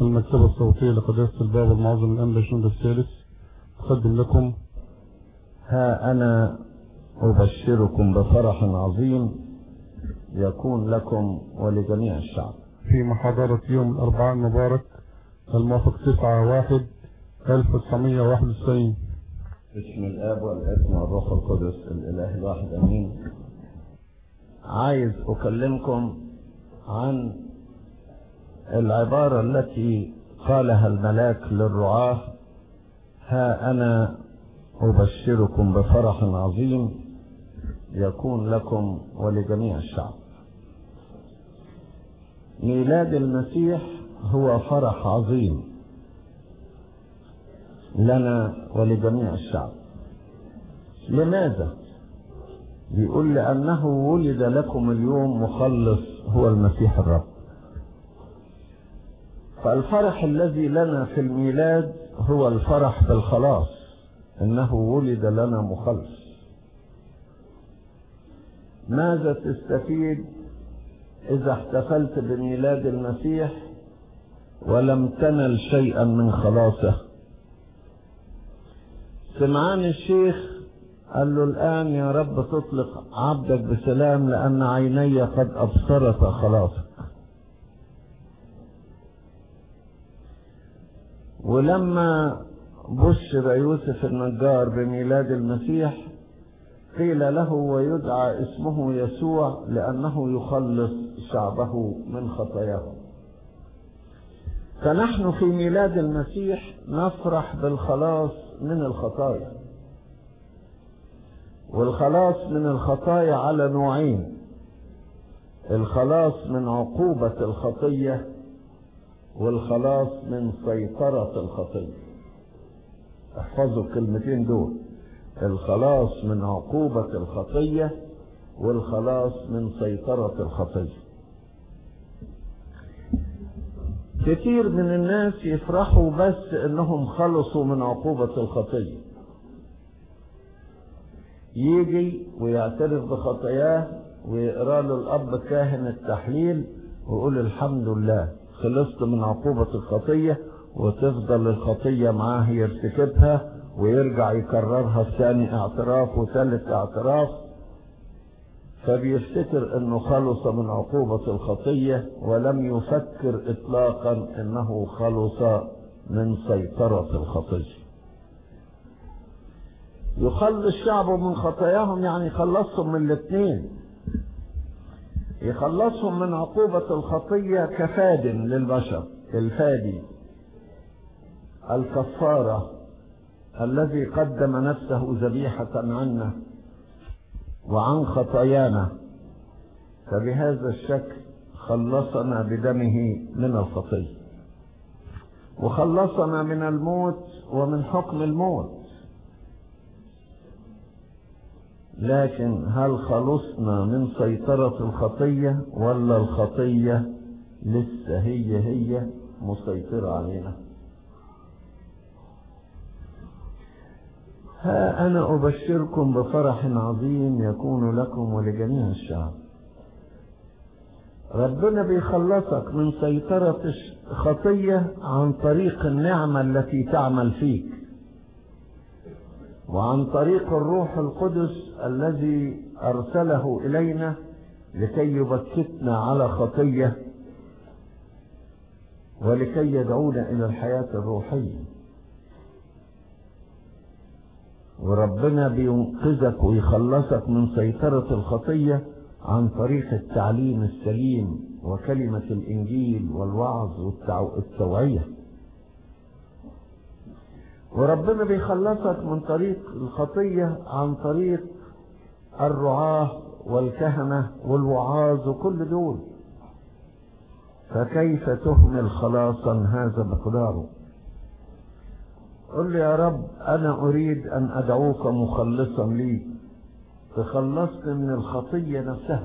المكتبة الصوتية لقداسة الباب المعظم الأنبا شنود الثالث تقدم لكم ها أنا أبشركم بفرح عظيم يكون لكم ولجميع الشعب في محاضرة يوم الأربعاء المبارك الموافق 9 واحد 1991 باسم الآب والابن والروح القدس الإله الواحد أمين عايز أكلمكم عن العبارة التي قالها الملاك للرعاة ها أنا أبشركم بفرح عظيم يكون لكم ولجميع الشعب ميلاد المسيح هو فرح عظيم لنا ولجميع الشعب لماذا بيقول لأنه ولد لكم اليوم مخلص هو المسيح الرب فالفرح الذي لنا في الميلاد هو الفرح بالخلاص انه ولد لنا مخلص ماذا تستفيد اذا احتفلت بميلاد المسيح ولم تنل شيئا من خلاصه سمعان الشيخ قال له الآن يا رب تطلق عبدك بسلام لأن عيني قد أبصرت خلاصك ولما بشر يوسف النجار بميلاد المسيح قيل له ويدعى اسمه يسوع لأنه يخلص شعبه من خطاياهم فنحن في ميلاد المسيح نفرح بالخلاص من الخطايا والخلاص من الخطايا على نوعين الخلاص من عقوبة الخطية والخلاص من سيطرة الخطية احفظوا الكلمتين دول الخلاص من عقوبة الخطية والخلاص من سيطرة الخطية كتير من الناس يفرحوا بس انهم خلصوا من عقوبة الخطية يجي ويعترف بخطاياه ويقرا له الاب كاهن التحليل ويقول الحمد لله خلصت من عقوبة الخطية وتفضل الخطية معاه يرتكبها ويرجع يكررها في ثاني اعتراف وثالث اعتراف فبيفتكر انه خلص من عقوبة الخطية ولم يفكر اطلاقا انه خلص من سيطرة الخطية يخلص شعبه من خطاياهم يعني يخلصهم من الاثنين يخلصهم من عقوبة الخطية كفاد للبشر الفادي الكفارة الذي قدم نفسه ذبيحة عنا وعن خطايانا فبهذا الشكل خلصنا بدمه من الخطية وخلصنا من الموت ومن حكم الموت لكن هل خلصنا من سيطرة الخطية ولا الخطية لسه هي هي مسيطرة علينا ها أنا أبشركم بفرح عظيم يكون لكم ولجميع الشعب ربنا بيخلصك من سيطرة الخطية عن طريق النعمة التي تعمل فيك وعن طريق الروح القدس الذي أرسله إلينا لكي يبكتنا على خطية ولكي يدعونا إلى الحياة الروحية وربنا بينقذك ويخلصك من سيطرة الخطية عن طريق التعليم السليم وكلمة الإنجيل والوعظ والتوعية وربنا بيخلصك من طريق الخطية عن طريق الرعاة والكهنة والوعاظ وكل دول فكيف تهمل خلاصا هذا مقداره قل لي يا رب أنا أريد أن أدعوك مخلصا لي تخلصني من الخطية نفسها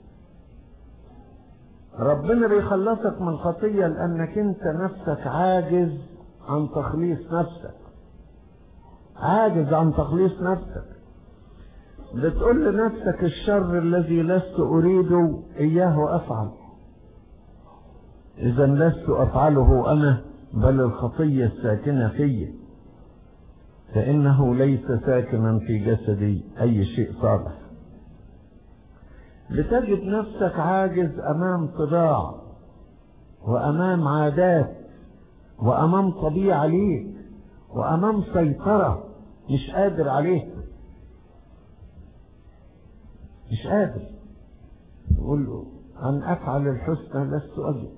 ربنا بيخلصك من الخطية لأنك أنت نفسك عاجز عن تخليص نفسك عاجز عن تخليص نفسك بتقول لنفسك الشر الذي لست أريده إياه أفعل إذا لست أفعله أنا بل الخطية الساكنة في فإنه ليس ساكنا في جسدي أي شيء صالح بتجد نفسك عاجز أمام طباع وأمام عادات وأمام طبيعة ليك وأمام سيطرة مش قادر عليها مش قادر يقول له أن أفعل الحسنى لست أجد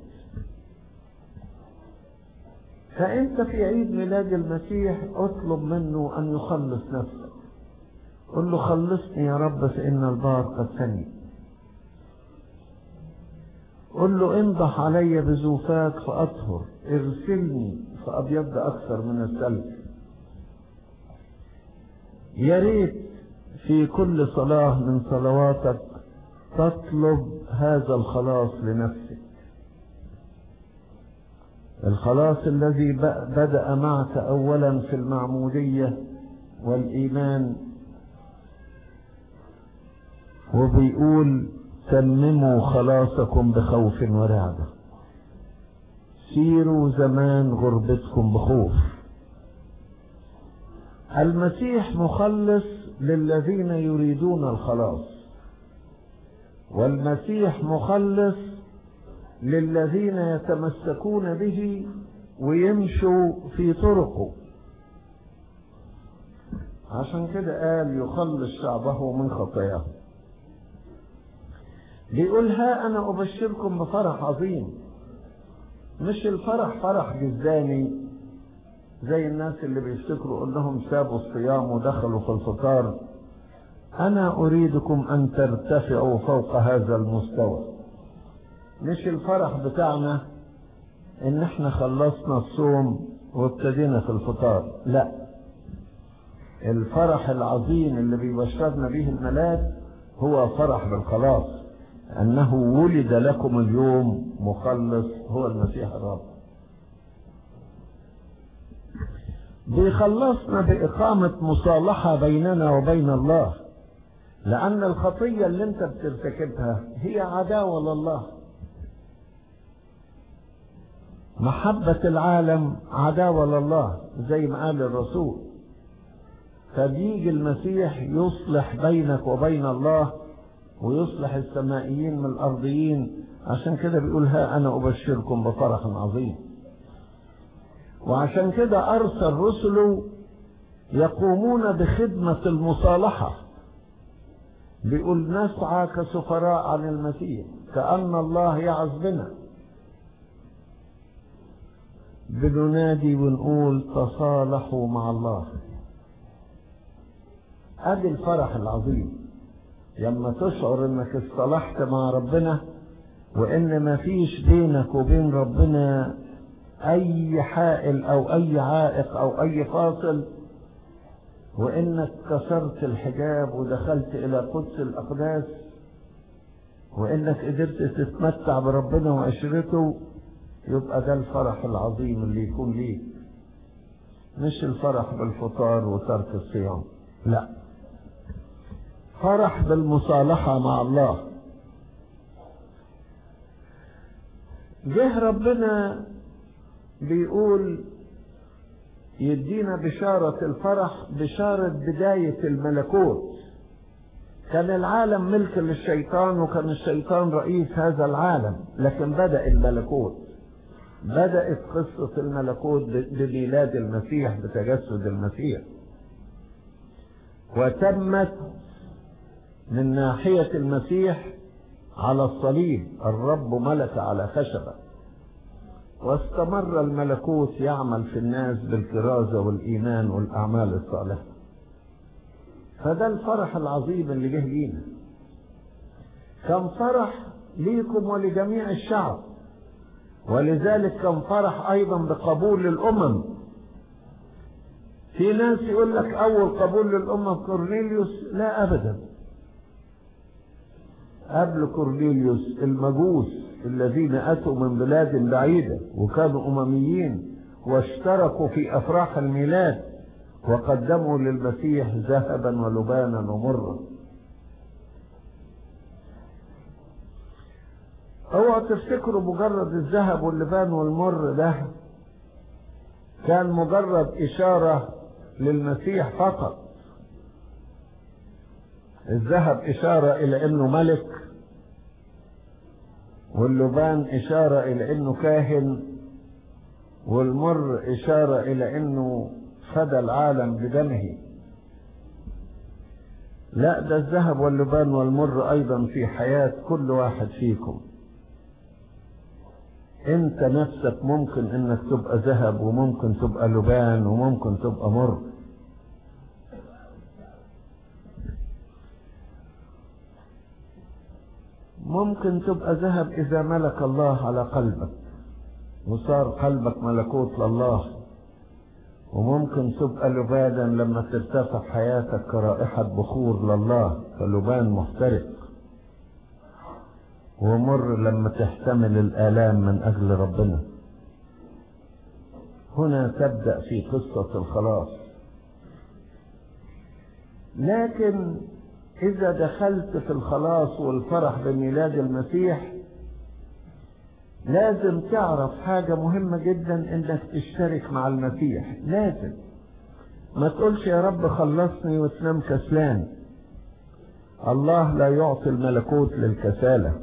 فأنت في عيد ميلاد المسيح اطلب منه أن يخلص نفسك قل له خلصني يا رب فإن البار قد سني قل له انضح علي بزوفاك فأطهر اغسلني فأبيض أكثر من الثلج يا ريت في كل صلاة من صلواتك تطلب هذا الخلاص لنفسك الخلاص الذي بدأ معك أولا في المعمودية والإيمان وبيقول تمموا خلاصكم بخوف ورعبة سيروا زمان غربتكم بخوف المسيح مخلص للذين يريدون الخلاص والمسيح مخلص للذين يتمسكون به ويمشوا في طرقه عشان كده قال يخلص شعبه من خطاياه بيقول ها انا ابشركم بفرح عظيم مش الفرح فرح جزاني زي الناس اللي بيفتكروا انهم سابوا الصيام ودخلوا في الفطار انا اريدكم ان ترتفعوا فوق هذا المستوى مش الفرح بتاعنا ان احنا خلصنا الصوم وابتدينا في الفطار لا الفرح العظيم اللي بيبشرنا به الملاك هو فرح بالخلاص انه ولد لكم اليوم مخلص هو المسيح الرب بيخلصنا بإقامة مصالحة بيننا وبين الله لأن الخطية اللي أنت بترتكبها هي عداوة لله محبة العالم عداوة لله زي ما قال الرسول فبيجي المسيح يصلح بينك وبين الله ويصلح السمائيين من الأرضيين عشان كده بيقول ها أنا أبشركم بفرح عظيم وعشان كده أرسل رسله يقومون بخدمة المصالحة بيقول نسعى كسفراء عن المسيح كأن الله يعظ بنا بننادي ونقول تصالحوا مع الله ادي الفرح العظيم لما تشعر انك اصطلحت مع ربنا وان ما فيش بينك وبين ربنا اي حائل او اي عائق او اي فاصل وانك كسرت الحجاب ودخلت الى قدس الاقداس وانك قدرت تتمتع بربنا وعشرته يبقى ده الفرح العظيم اللي يكون ليك مش الفرح بالفطار وترك الصيام لا فرح بالمصالحة مع الله جه ربنا بيقول يدينا بشارة الفرح بشارة بداية الملكوت كان العالم ملك للشيطان وكان الشيطان رئيس هذا العالم لكن بدأ الملكوت بدأت قصة الملكوت بميلاد المسيح بتجسد المسيح وتمت من ناحية المسيح على الصليب الرب ملك على خشبة واستمر الملكوت يعمل في الناس بالكرازة والإيمان والأعمال الصالحة فده الفرح العظيم اللي جه لينا كان فرح ليكم ولجميع الشعب ولذلك كان فرح ايضا بقبول الامم في ناس يقول لك اول قبول للامم كورنيليوس لا ابدا قبل كورنيليوس المجوس الذين اتوا من بلاد بعيده وكانوا امميين واشتركوا في افراح الميلاد وقدموا للمسيح ذهبا ولبانا ومرا اوعوا تفتكروا مجرد الذهب واللبان والمر ده كان مجرد إشارة للمسيح فقط الذهب إشارة إلى أنه ملك واللبان إشارة إلى أنه كاهن والمر إشارة إلى أنه فدى العالم بدمه لا ده الذهب واللبان والمر أيضا في حياة كل واحد فيكم انت نفسك ممكن انك تبقى ذهب وممكن تبقى لبان وممكن تبقى مر ممكن تبقى ذهب اذا ملك الله على قلبك وصار قلبك ملكوت لله وممكن تبقى لبانا لما ترتفع حياتك كرائحة بخور لله فلبان محترق ومر لما تحتمل الآلام من أجل ربنا هنا تبدأ في قصة الخلاص لكن إذا دخلت في الخلاص والفرح بميلاد المسيح لازم تعرف حاجة مهمة جدا انك تشترك مع المسيح لازم ما تقولش يا رب خلصني وتنام كسلان الله لا يعطي الملكوت للكسالة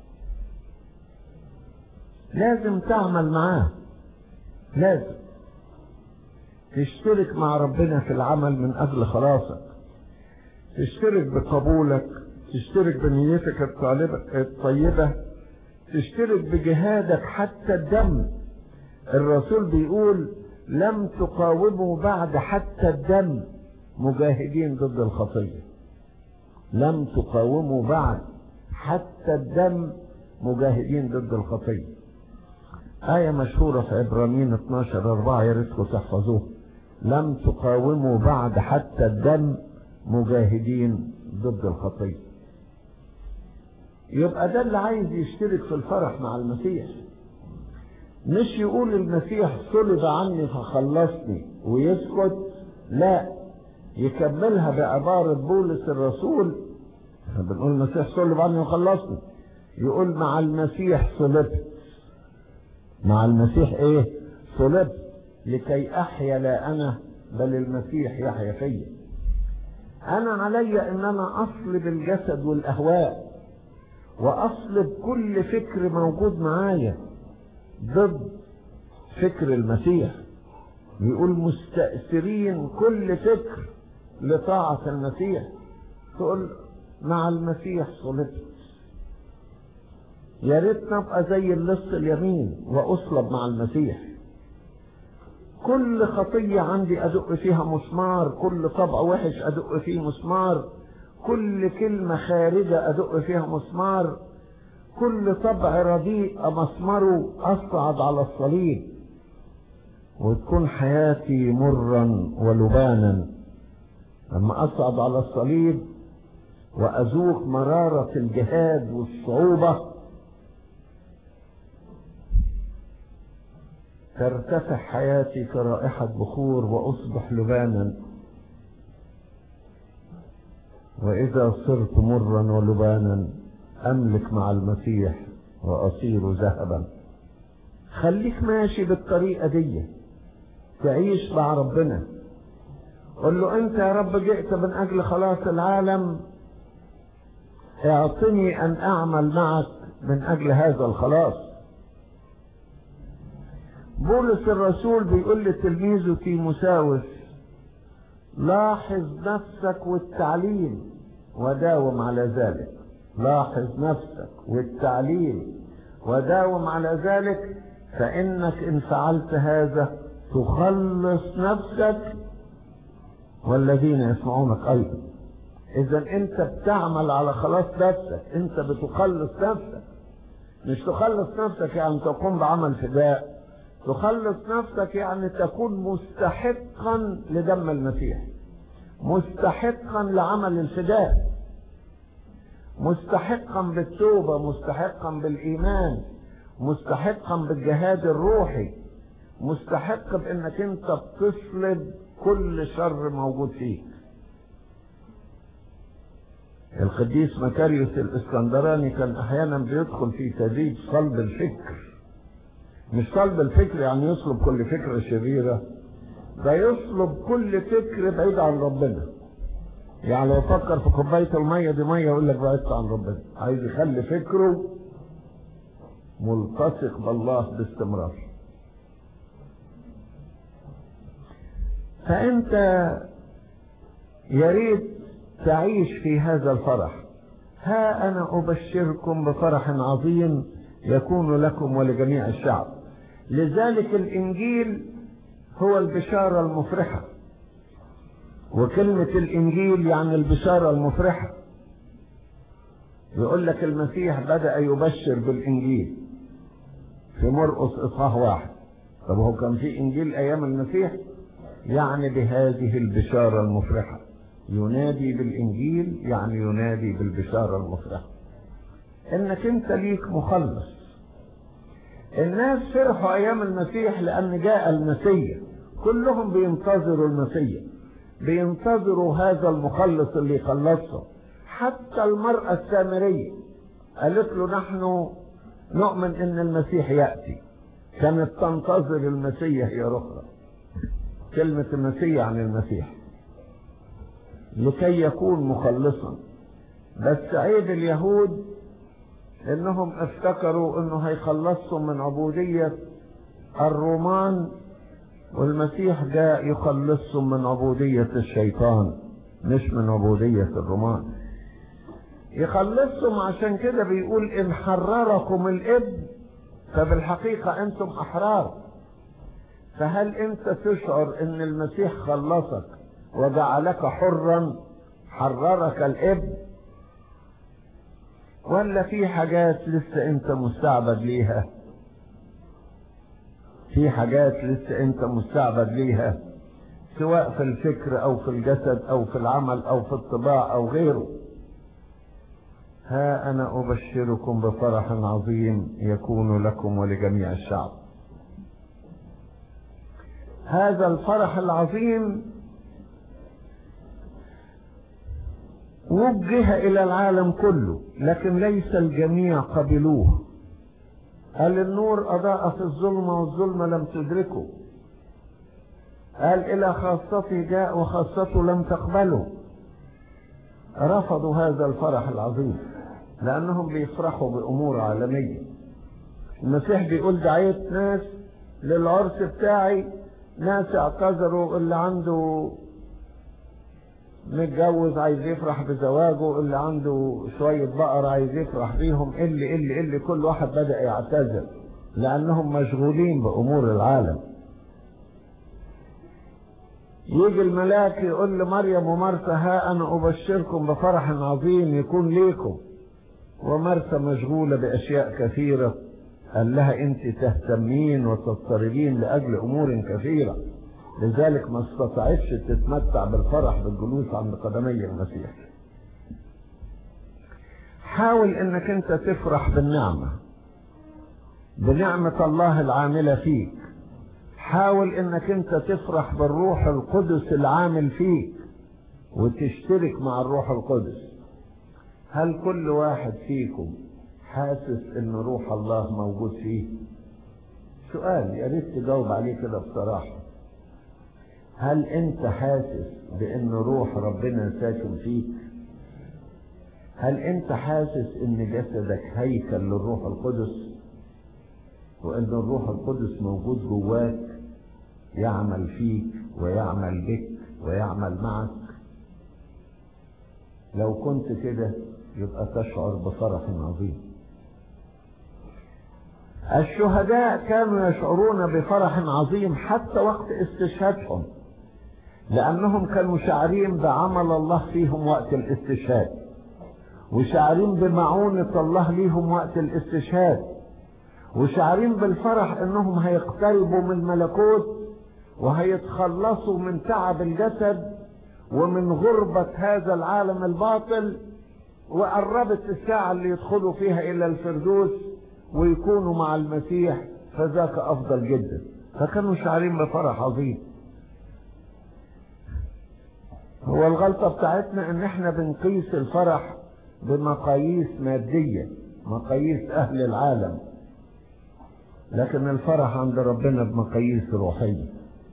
لازم تعمل معاه لازم تشترك مع ربنا في العمل من اجل خلاصك تشترك بقبولك تشترك بنيتك الطالبة الطيبة تشترك بجهادك حتى الدم الرسول بيقول لم تقاوموا بعد حتى الدم مجاهدين ضد الخطية لم تقاوموا بعد حتى الدم مجاهدين ضد الخطية آية مشهورة في عبرانيين 12 4 يا ريتكم تحفظوها لم تقاوموا بعد حتى الدم مجاهدين ضد الخطيه يبقى ده اللي عايز يشترك في الفرح مع المسيح مش يقول المسيح صلب عني فخلصني ويسكت لا يكملها بعبارة بولس الرسول احنا بنقول المسيح صلب عني وخلصني يقول مع المسيح صلبت مع المسيح ايه صلبت لكي احيا لا انا بل المسيح يحيا فيا انا علي ان انا اصلب الجسد والاهواء واصلب كل فكر موجود معايا ضد فكر المسيح بيقول مستأثرين كل فكر لطاعة المسيح تقول مع المسيح صلبت يا ريت نبقى زي اللص اليمين واصلب مع المسيح كل خطية عندي أدق فيها مسمار كل طبع وحش أدق فيه مسمار كل كلمة خارجة أدق فيها مسمار كل طبع رديء مسمره أصعد على الصليب وتكون حياتي مرا ولبانا لما أصعد على الصليب وأذوق مرارة الجهاد والصعوبة ترتفع حياتي كرائحة بخور وأصبح لبانا وإذا صرت مرا ولبانا أملك مع المسيح وأصير ذهبا خليك ماشي بالطريقة دي تعيش مع ربنا قل له أنت يا رب جئت من أجل خلاص العالم اعطني أن أعمل معك من أجل هذا الخلاص بولس الرسول بيقول لتلميذه تيموساوس لاحظ نفسك والتعليم وداوم على ذلك لاحظ نفسك والتعليم وداوم على ذلك فإنك إن فعلت هذا تخلص نفسك والذين يسمعونك أيضا إذا أنت بتعمل على خلاص نفسك أنت بتخلص نفسك مش تخلص نفسك يعني تقوم بعمل فداء تخلص نفسك يعني تكون مستحقا لدم المسيح مستحقا لعمل الفداء مستحقا بالتوبة مستحقا بالإيمان مستحقا بالجهاد الروحي مستحق بانك انت بتصلب كل شر موجود فيك القديس مكاريوس الاسكندراني كان احيانا بيدخل في تدريج صلب الفكر مش صلب الفكر يعني يصلب كل فكرة شريرة ده يصلب كل فكر بعيد عن ربنا يعني لو فكر في كوباية المية دي مية يقول لك بعدت عن ربنا عايز يخلي فكره ملتصق بالله باستمرار فانت يا ريت تعيش في هذا الفرح ها انا ابشركم بفرح عظيم يكون لكم ولجميع الشعب لذلك الانجيل هو البشاره المفرحه وكلمه الانجيل يعني البشاره المفرحه يقول لك المسيح بدا يبشر بالانجيل في مرقس اصحاح واحد طب هو كان في انجيل ايام المسيح يعني بهذه البشاره المفرحه ينادي بالانجيل يعني ينادي بالبشاره المفرحه انك انت ليك مخلص الناس فرحوا ايام المسيح لان جاء المسيح كلهم بينتظروا المسيح بينتظروا هذا المخلص اللي يخلصهم حتى المرأة السامرية قالت له نحن نؤمن ان المسيح يأتي كانت تنتظر المسيح يا رخرة كلمة المسيح عن المسيح لكي يكون مخلصا بس عيب اليهود انهم افتكروا انه هيخلصهم من عبودية الرومان والمسيح جاء يخلصهم من عبودية الشيطان مش من عبودية الرومان يخلصهم عشان كده بيقول ان حرركم الابن فبالحقيقة انتم احرار فهل انت تشعر ان المسيح خلصك وجعلك حرا حررك الابن ولا في حاجات لسه انت مستعبد ليها في حاجات لسه انت مستعبد ليها سواء في الفكر او في الجسد او في العمل او في الطباع او غيره ها انا ابشركم بفرح عظيم يكون لكم ولجميع الشعب هذا الفرح العظيم وجه الى العالم كله لكن ليس الجميع قبلوه قال النور اضاء في الظلمة والظلمة لم تدركه قال الى خاصته جاء وخاصته لم تقبله رفضوا هذا الفرح العظيم لانهم بيفرحوا بامور عالمية المسيح بيقول دعيت ناس للعرس بتاعي ناس اعتذروا اللي عنده متجوز عايز يفرح بزواجه اللي عنده شوية بقر عايز يفرح بيهم اللي اللي اللي كل واحد بدأ يعتذر لأنهم مشغولين بأمور العالم يجي الملاك يقول لمريم ومرثا ها أنا أبشركم بفرح عظيم يكون ليكم ومرثا مشغولة بأشياء كثيرة قال لها أنت تهتمين وتضطربين لأجل أمور كثيرة لذلك ما استطاعتش تتمتع بالفرح بالجلوس عند قدمي المسيح حاول انك انت تفرح بالنعمة بنعمة الله العاملة فيك حاول انك انت تفرح بالروح القدس العامل فيك وتشترك مع الروح القدس هل كل واحد فيكم حاسس ان روح الله موجود فيه سؤال يا ريت تجاوب عليه كده بصراحه هل انت حاسس بان روح ربنا ساكن فيك هل انت حاسس ان جسدك هيكل للروح القدس وان الروح القدس موجود جواك يعمل فيك ويعمل بك ويعمل معك لو كنت كده يبقى تشعر بفرح عظيم الشهداء كانوا يشعرون بفرح عظيم حتى وقت استشهادهم لأنهم كانوا شاعرين بعمل الله فيهم وقت الاستشهاد وشاعرين بمعونة الله ليهم وقت الاستشهاد وشاعرين بالفرح انهم هيقتربوا من الملكوت وهيتخلصوا من تعب الجسد ومن غربة هذا العالم الباطل وقربت الساعة اللي يدخلوا فيها إلى الفردوس ويكونوا مع المسيح فذاك أفضل جدا فكانوا شاعرين بفرح عظيم هو الغلطة بتاعتنا ان احنا بنقيس الفرح بمقاييس مادية مقاييس أهل العالم لكن الفرح عند ربنا بمقاييس روحية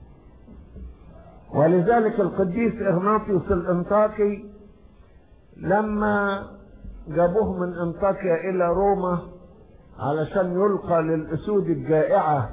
ولذلك القديس إغناطيوس الإنطاكي لما جابوه من انطاكيا إلى روما علشان يلقى للأسود الجائعة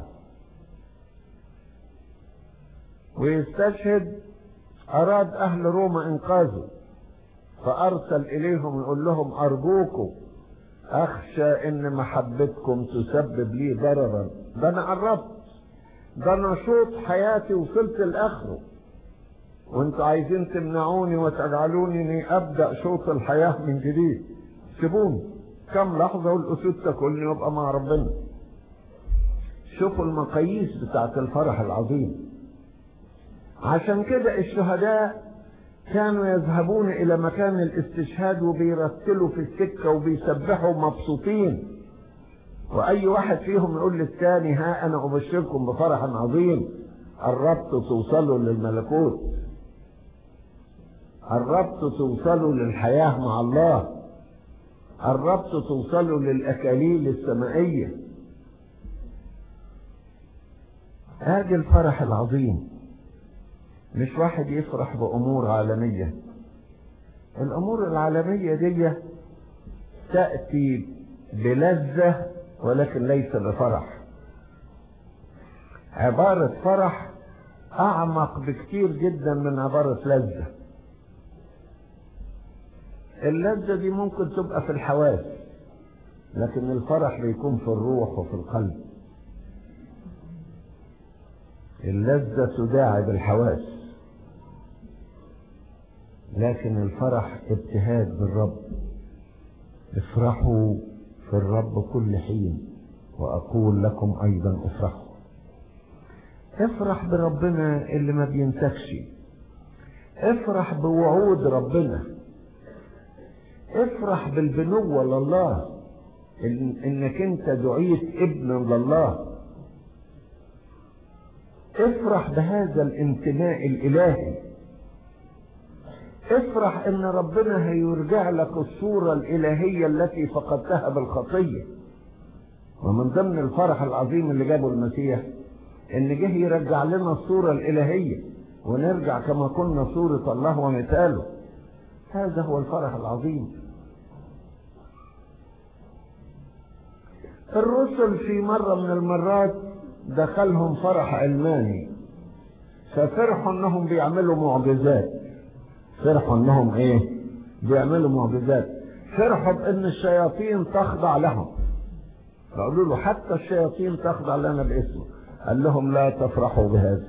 ويستشهد أراد أهل روما إنقاذه فأرسل إليهم يقول لهم أرجوكم أخشى إن محبتكم تسبب لي ضررا ده أنا قربت ده أنا شوط حياتي وصلت لآخره وانتوا عايزين تمنعوني وتجعلوني أبدأ شوط الحياة من جديد سيبوني كم لحظة والأسود تاكلني وابقى مع ربنا شوفوا المقاييس بتاعت الفرح العظيم عشان كده الشهداء كانوا يذهبون الى مكان الاستشهاد وبيرتلوا في السكة وبيسبحوا مبسوطين واي واحد فيهم يقول للثاني ها انا ابشركم بفرح عظيم قربت توصلوا للملكوت قربت توصلوا للحياة مع الله قربت توصلوا للأكاليل السمائية هذا الفرح العظيم مش واحد يفرح بأمور عالمية الأمور العالمية دي تأتي بلذة ولكن ليس بفرح عبارة فرح أعمق بكتير جدا من عبارة لذة اللذة دي ممكن تبقى في الحواس لكن الفرح بيكون في الروح وفي القلب اللذة تداعب الحواس لكن الفرح ابتهاج بالرب افرحوا في الرب كل حين واقول لكم ايضا افرحوا افرح بربنا اللي ما بينسكش افرح بوعود ربنا افرح بالبنوة لله إن انك انت دعيت ابنا لله افرح بهذا الانتماء الالهي افرح ان ربنا هيرجع لك الصورة الالهية التي فقدتها بالخطية ومن ضمن الفرح العظيم اللي جابه المسيح ان جه يرجع لنا الصورة الالهية ونرجع كما كنا صورة الله ومثاله هذا هو الفرح العظيم الرسل في مرة من المرات دخلهم فرح علماني ففرحوا انهم بيعملوا معجزات فرحوا انهم ايه بيعملوا معجزات فرحوا بان الشياطين تخضع لهم فقالوا له حتى الشياطين تخضع لنا باسمه قال لهم لا تفرحوا بهذا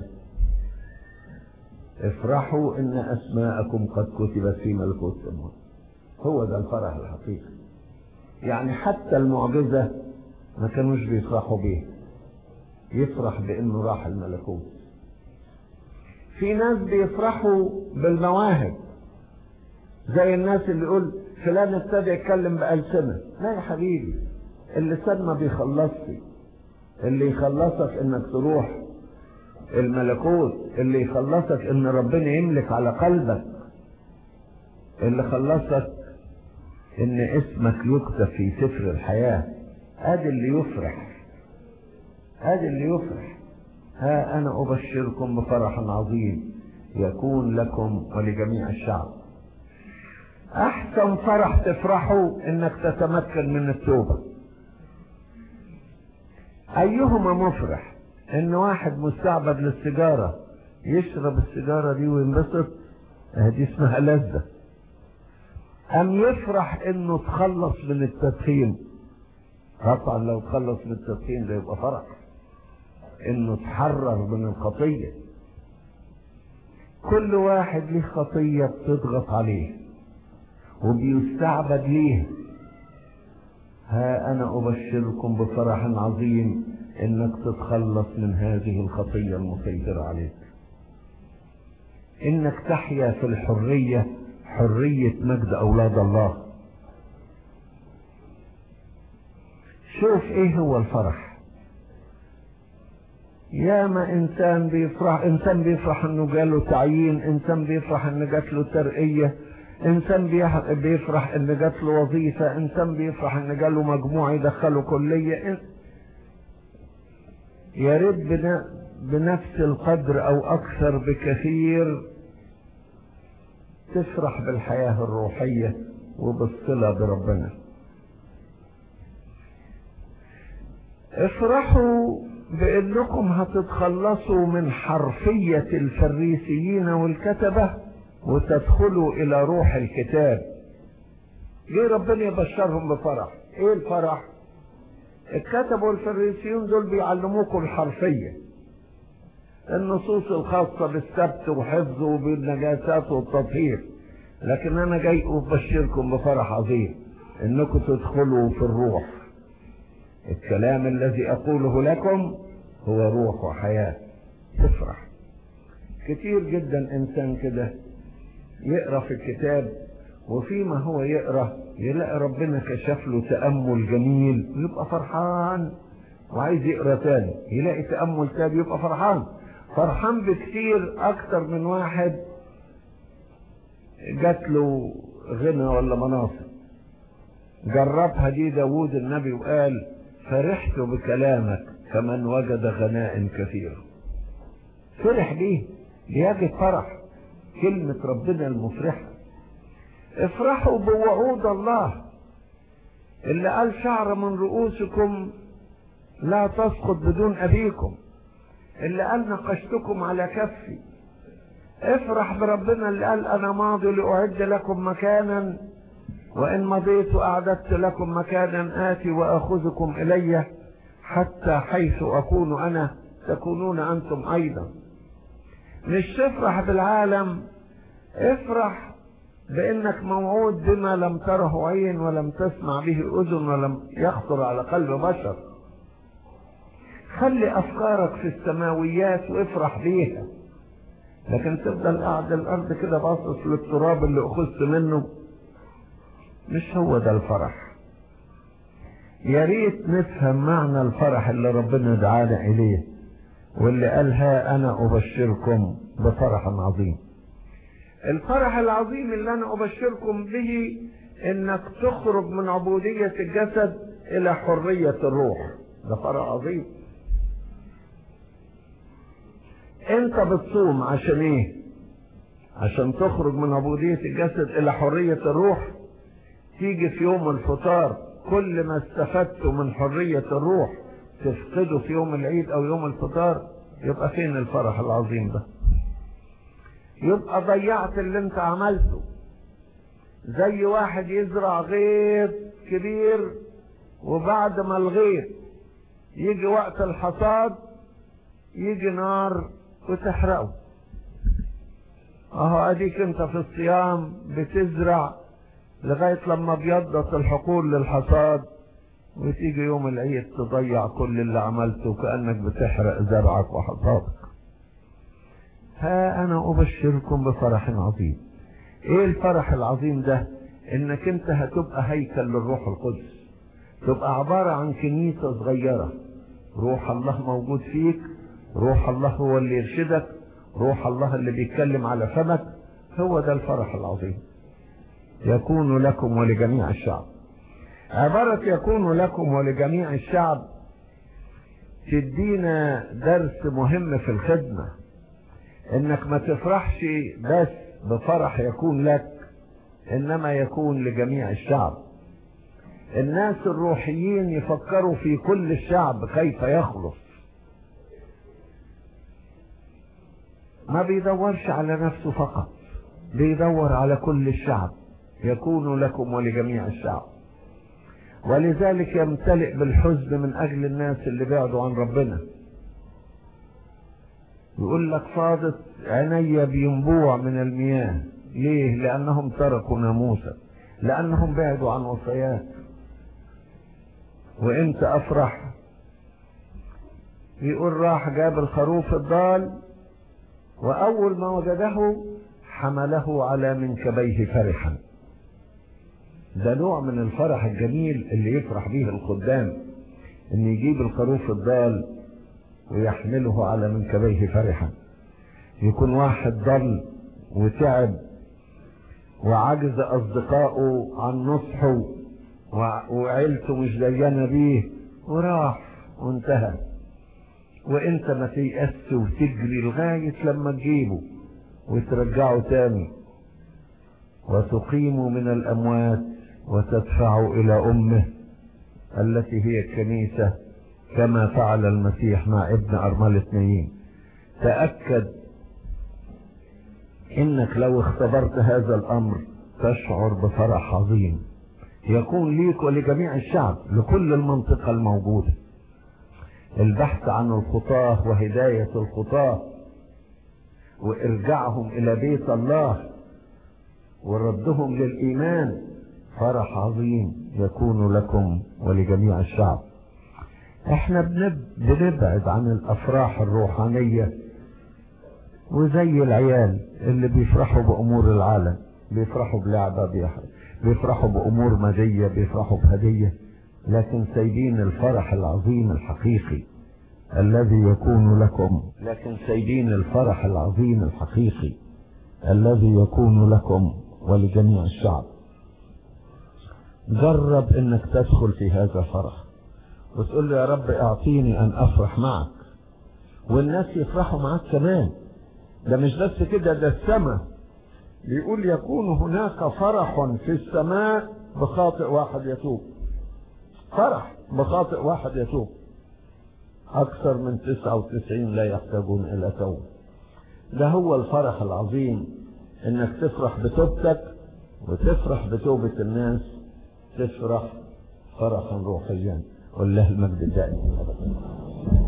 افرحوا ان اسماءكم قد كتبت في ملكوت السماوات هو ده الفرح الحقيقي يعني حتى المعجزة ما كانوش بيفرحوا بيه يفرح بانه راح الملكوت في ناس بيفرحوا بالمواهب زي الناس اللي يقول فلان ابتدى يتكلم بألسنة لا يا حبيبي اللسان ما بيخلصش اللي يخلصك انك تروح الملكوت اللي يخلصك ان ربنا يملك على قلبك اللي خلصك ان اسمك يكتب في سفر الحياة ادي اللي يفرح ادي اللي يفرح ها انا ابشركم بفرح عظيم يكون لكم ولجميع الشعب احسن فرح تفرحوا انك تتمكن من التوبة ايهما مفرح ان واحد مستعبد للسيجارة يشرب السيجارة دي وينبسط دي اسمها لذة ام يفرح انه تخلص من التدخين طبعا لو تخلص من التدخين ده يبقى فرح انه تحرر من الخطية كل واحد له خطية بتضغط عليه وبيستعبد ليه ها انا ابشركم بفرح عظيم انك تتخلص من هذه الخطية المسيطرة عليك انك تحيا في الحرية حرية مجد اولاد الله شوف ايه هو الفرح ياما انسان بيفرح انسان بيفرح انه جاله تعيين انسان بيفرح انه جات له ترقية انسان بيح- بيفرح ان جات له وظيفة انسان بيفرح ان جاله مجموع يدخله كلية إن- يا ريت بن- بنفس القدر او اكثر بكثير تفرح بالحياة الروحية وبالصلة بربنا افرحوا بانكم هتتخلصوا من حرفية الفريسيين والكتبة وتدخلوا الى روح الكتاب ليه ربنا يبشرهم بفرح ايه الفرح الكتب والفريسيون دول بيعلموكم الحرفية النصوص الخاصة بالسبت وحفظه وبالنجاسات والتطهير لكن انا جاي ابشركم بفرح عظيم انكم تدخلوا في الروح الكلام الذي اقوله لكم هو روح وحياة تفرح كتير جدا انسان كده يقرا في الكتاب وفيما هو يقرا يلاقي ربنا كشف له تامل جميل يبقى فرحان وعايز يقرا تاني يلاقي تامل تاني يبقى فرحان فرحان بكتير اكتر من واحد جات له غنى ولا مناصب جربها دي داوود النبي وقال فرحت بكلامك كمن وجد غناء كثير فرح بيه بيجد فرح كلمة ربنا المفرحة افرحوا بوعود الله اللي قال شعر من رؤوسكم لا تسقط بدون أبيكم اللي قال نقشتكم على كفي افرح بربنا اللي قال أنا ماضي لأعد لكم مكانا وإن مضيت أعددت لكم مكانا آتي وأخذكم إلي حتى حيث أكون أنا تكونون أنتم أيضا مش تفرح بالعالم افرح بانك موعود بما لم تره عين ولم تسمع به اذن ولم يخطر على قلب بشر خلي افكارك في السماويات وافرح بيها لكن تفضل قاعد الارض كده باصص للتراب اللي اخذت منه مش هو ده الفرح يا ريت نفهم معنى الفرح اللي ربنا دعانا اليه واللي قال ها انا ابشركم بفرح عظيم الفرح العظيم اللي انا ابشركم به انك تخرج من عبودية الجسد الى حرية الروح ده فرح عظيم انت بتصوم عشان ايه عشان تخرج من عبودية الجسد الى حرية الروح تيجي في يوم الفطار كل ما استفدت من حرية الروح تفقده في يوم العيد او يوم الفطار يبقى فين الفرح العظيم ده يبقى ضيعت اللي انت عملته زي واحد يزرع غيط كبير وبعد ما الغيط يجي وقت الحصاد يجي نار وتحرقه اهو اديك انت في الصيام بتزرع لغاية لما بيضت الحقول للحصاد وتيجي يوم العيد تضيع كل اللي عملته كأنك بتحرق زرعك وحصادك ها انا ابشركم بفرح عظيم ايه الفرح العظيم ده انك انت هتبقى هيكل للروح القدس تبقى عبارة عن كنيسة صغيرة روح الله موجود فيك روح الله هو اللي يرشدك روح الله اللي بيتكلم على فمك هو ده الفرح العظيم يكون لكم ولجميع الشعب عبارة يكون لكم ولجميع الشعب تدينا درس مهم في الخدمة انك ما تفرحش بس بفرح يكون لك انما يكون لجميع الشعب الناس الروحيين يفكروا في كل الشعب كيف يخلص ما بيدورش على نفسه فقط بيدور على كل الشعب يكون لكم ولجميع الشعب ولذلك يمتلئ بالحزن من اجل الناس اللي بعدوا عن ربنا يقول لك فاضت عيني بينبوع من المياه ليه لانهم تركوا ناموسا لانهم بعدوا عن وصيات وانت افرح يقول راح جاب الخروف الضال واول ما وجده حمله على منكبيه فرحا ده نوع من الفرح الجميل اللي يفرح به الخدام ان يجيب الخروف الضال ويحمله على منكبيه فرحا يكون واحد ضل وتعب وعجز أصدقائه عن نصحه وعيلته مش ديانة بيه وراح وانتهى وانت ما تيأس وتجري لغاية لما تجيبه وترجعه تاني وتقيم من الأموات وتدفع إلى أمه التي هي الكنيسة كما فعل المسيح مع ابن أرملة نايين تأكد إنك لو اختبرت هذا الأمر تشعر بفرح عظيم يكون ليك ولجميع الشعب لكل المنطقة الموجودة البحث عن الخطاة وهداية الخطاة وإرجاعهم إلى بيت الله وردهم للإيمان فرح عظيم يكون لكم ولجميع الشعب احنا بنب... بنبعد عن الافراح الروحانية وزي العيال اللي بيفرحوا بامور العالم بيفرحوا بلعبة بيفرحوا بامور مادية بيفرحوا بهدية لكن سايبين الفرح العظيم الحقيقي الذي يكون لكم لكن سايبين الفرح العظيم الحقيقي الذي يكون لكم ولجميع الشعب جرب انك تدخل في هذا الفرح وتقول له يا رب اعطيني ان افرح معك والناس يفرحوا معك كمان ده مش بس كده ده السماء بيقول يكون هناك فرح في السماء بخاطئ واحد يتوب فرح بخاطئ واحد يتوب أكثر من تسعة وتسعين لا يحتاجون إلى توبة ده هو الفرح العظيم إنك تفرح بتوبتك وتفرح بتوبة الناس تفرح فرحا روحيا والله المجد دائما